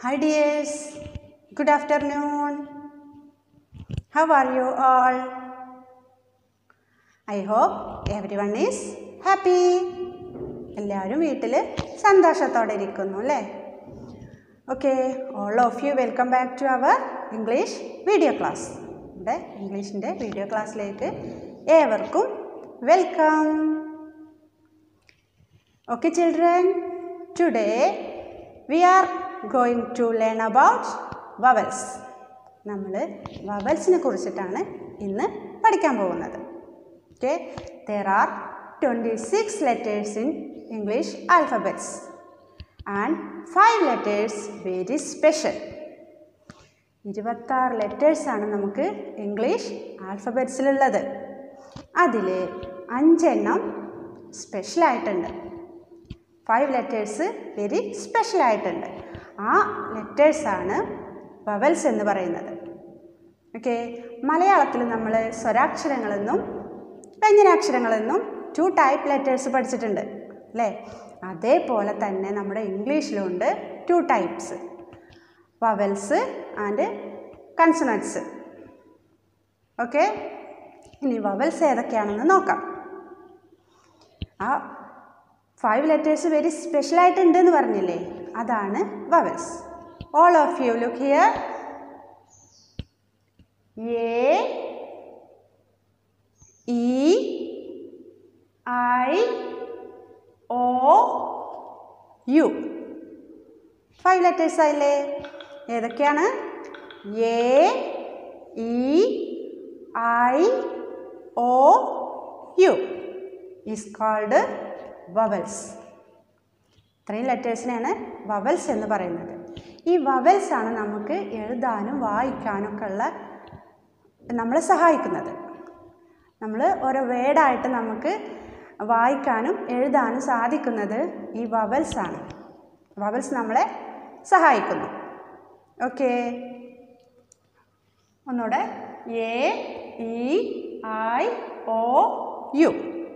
Hi dears, good afternoon. How are you all? I hope everyone is happy. എല്ലാവരും വീട്ടിൽ സന്തോഷത്തോടെ ഇരിക്കുന്നു അല്ലേ okay all of you welcome back to our English video class ഇവിടെ ഇംഗ്ലീഷിൻ്റെ video ക്ലാസ്സിലേക്ക് ഏവർക്കും welcome Okay, children, today we are going to learn about vowels. നമ്മൾ വവൽസിനെ കുറിച്ചിട്ടാണ് ഇന്ന് പഠിക്കാൻ പോകുന്നത് okay there are twenty six letters in English alphabets and five letters very special ഇരുപത്താറ് ലെറ്റേഴ്സാണ് നമുക്ക് ഇംഗ്ലീഷ് ആൽഫബറ്റ്സിലുള്ളത് അതിൽ അഞ്ചെണ്ണം സ്പെഷ്യലായിട്ടുണ്ട് ഫൈവ് ലെറ്റേഴ്സ് വെരി സ്പെഷ്യൽ ആയിട്ടുണ്ട് ആ ലെറ്റേഴ്സാണ് വവൽസ് എന്ന് പറയുന്നത് ഓക്കെ മലയാളത്തിൽ നമ്മൾ സ്വരാക്ഷരങ്ങളെന്നും വ്യഞ്ജനാക്ഷരങ്ങളെന്നും ടു ടൈപ്പ് ലെറ്റേഴ്സ് പഠിച്ചിട്ടുണ്ട് അല്ലേ അതേപോലെ തന്നെ നമ്മുടെ ഇംഗ്ലീഷിലുണ്ട് two types vowels and consonants okay ഇനി വവൽസ് ഏതൊക്കെയാണെന്ന് നോക്കാം ആ ഫൈവ് ലെറ്റേഴ്സ് വെരി സ്പെഷ്യൽ ആയിട്ടുണ്ട് എന്ന് പറഞ്ഞില്ലേ അതാണ് vowels all of you look here A E I O U five letters ആയില്ലേ ഏതൊക്കെയാണ് A E I O U is called vowels ഇത്രയും ലെറ്റേഴ്സിനെയാണ് വവൽസ് എന്ന് പറയുന്നത് ഈ വവൽസ് ആണ് നമുക്ക് എഴുതാനും വായിക്കാനും ഒക്കെ ഉള്ള നമ്മളെ സഹായിക്കുന്നത് നമ്മൾ ഓരോ വേർഡായിട്ട് നമുക്ക് വായിക്കാനും എഴുതാനും സാധിക്കുന്നത് ഈ വവൽസ് ആണ് വവൽസ് നമ്മളെ സഹായിക്കുന്നു ഓക്കെ ഒന്നുകൂടെ A E I O U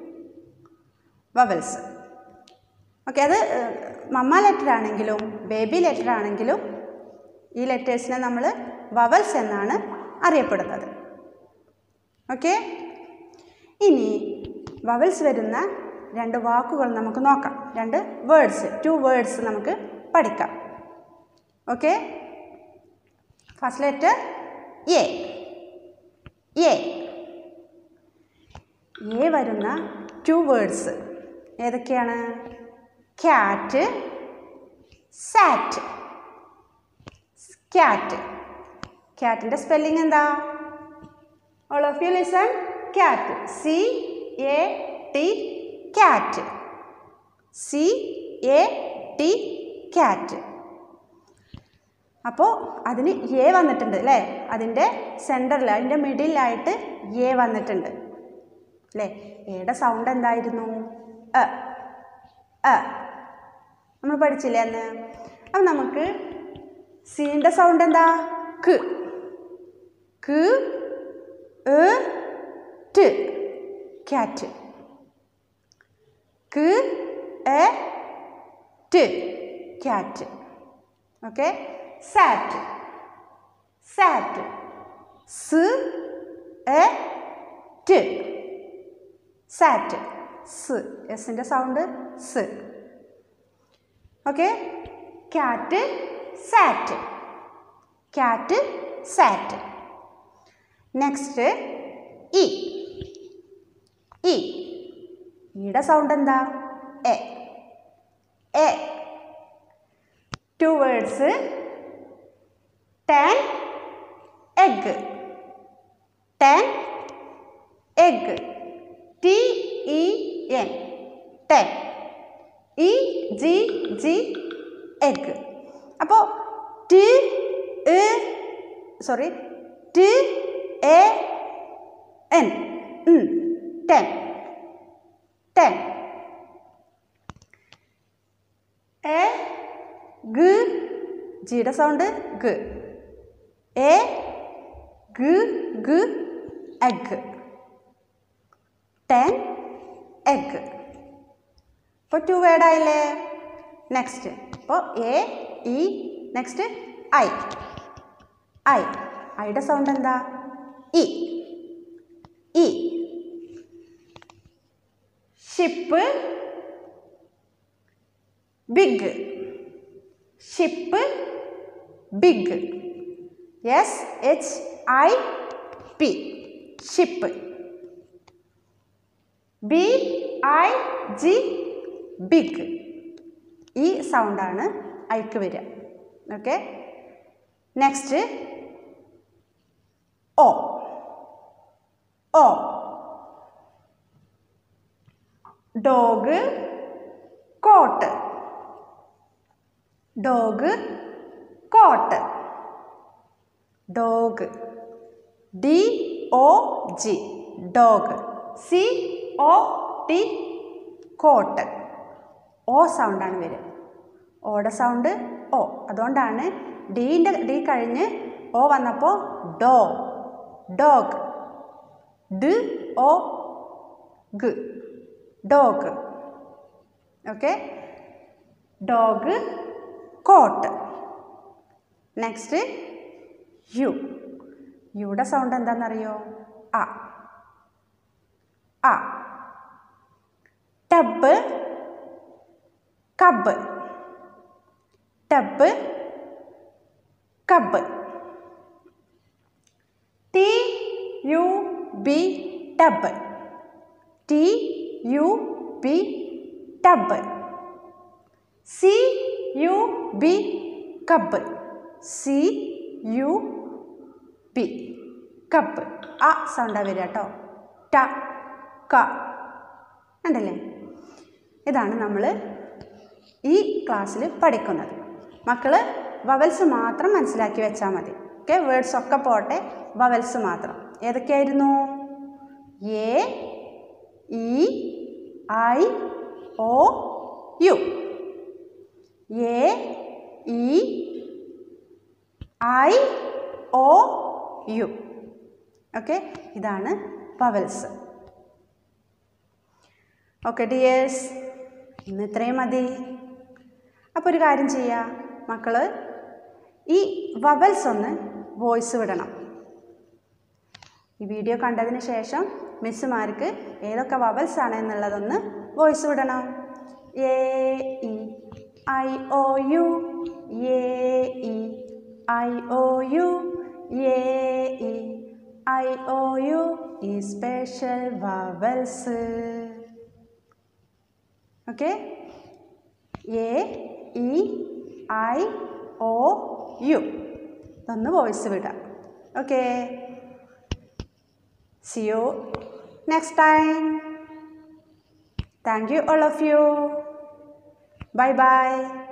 vowels okay അത് മമ്മ ലെറ്റർ ആണെങ്കിലും ബേബി ലെറ്റർ ആണെങ്കിലും ഈ ലെറ്റേഴ്സിനെ നമ്മൾ വവൽസ് എന്നാണ് അറിയപ്പെടുന്നത് ഓക്കെ ഇനി വവൽസ് വരുന്ന രണ്ട് വാക്കുകൾ നമുക്ക് നോക്കാം രണ്ട് വേർഡ്സ് ടു വേർഡ്സ് നമുക്ക് പഠിക്കാം okay first letter A A A വരുന്ന ടു വേർഡ്സ് ഏതൊക്കെയാണ് ക്യാറ്റ് സാറ്റ് ക്യാറ്റ് ക്യാറ്റിൻ്റെ സ്പെല്ലിംഗ് എന്താ all of you listen cat C A T cat C A T cat അപ്പോൾ അതിന് എ വന്നിട്ടുണ്ട് അല്ലേ അതിൻ്റെ സെൻറ്ററിൽ അതിൻ്റെ മിഡിലായിട്ട് എ വന്നിട്ടുണ്ട് അല്ലേ എയുടെ സൗണ്ട് എന്തായിരുന്നു എ എ നമ്മൾ പഠിച്ചില്ലേ അന്ന് അപ്പം നമുക്ക് സീൻ്റെ സൗണ്ട് എന്താ ക് ക് എ ട് ക്യാറ്റ് ക് എ ട് ക്യാറ്റ് ഓക്കെ സാറ്റ് സാറ്റ് സ് എ ട് സാറ്റ് സ് എസിൻ്റെ സൗണ്ട് സ് okay cat sat cat sat next E E ഈയുടെ സൗണ്ട് എന്താ എ എ two words ten egg ten egg T E N ten E G G egg അപ്പോൾ T A sorry T A N ten ten എ ഗ ജിയുടെ sound ഗ എ ഗ ഗ എഗ് ടെൻ എഗ് ഇപ്പോൾ ടു വേർഡായില്ലേ നെക്സ്റ്റ് അപ്പോൾ A E next I I ഐയുടെ സൗണ്ട് എന്താ ഇ ഇ ship big ship big S H I P ship B I G big ഈ സൗണ്ടാണ് ഐക്ക് വരിക okay next O O dog cot dog cot dog D O G dog C O T cot ഓ സൗണ്ടാണ് വരിക ഓടെ സൗണ്ട് ഓ അതുകൊണ്ടാണ് ഡീൻ്റെ D കഴിഞ്ഞ് ഓ വന്നപ്പോൾ ഡോ ഡോഗ് ഡ് ഒ ഗ് dog okay dog cot next U യുടെ സൗണ്ട് എന്താണെന്നറിയോ അ അ tub cub tub cub T U B tub T U B tub C U B cub C U B cup ആ സൗണ്ടാ വരിക കേട്ടോ ട ക ഉണ്ടല്ലേ ഇതാണ് നമ്മൾ ഈ ക്ലാസ്സിൽ പഠിക്കുന്നത് മക്കൾ വവൽസ് മാത്രം മനസ്സിലാക്കി വെച്ചാൽ മതി ഓക്കെ വേർഡ്സ് ഒക്കെ പോട്ടെ വവൽസ് മാത്രം ഏതൊക്കെയായിരുന്നു A E I O U A E I O U okay ഇതാണ് വവൽസ് ഓക്കെ ഡിയേഴ്സ് ഇന്ന് ഇത്രയും മതി അപ്പോൾ ഒരു കാര്യം ചെയ്യുക മക്കൾ ഈ വവൽസ് ഒന്ന് വോയിസ് വിടണം ഈ വീഡിയോ കണ്ടതിന് ശേഷം മിസ്സുമാർക്ക് ഏതൊക്കെ വവൽസ് ആണ് എന്നുള്ളതൊന്ന് വോയിസ് വിടണം A E I O U A E I O U A E I O U ഈ special vowels okay A E I O U ഇതൊന്ന് വോയിസ് വിടാം okay see you next time thank you all of you bye by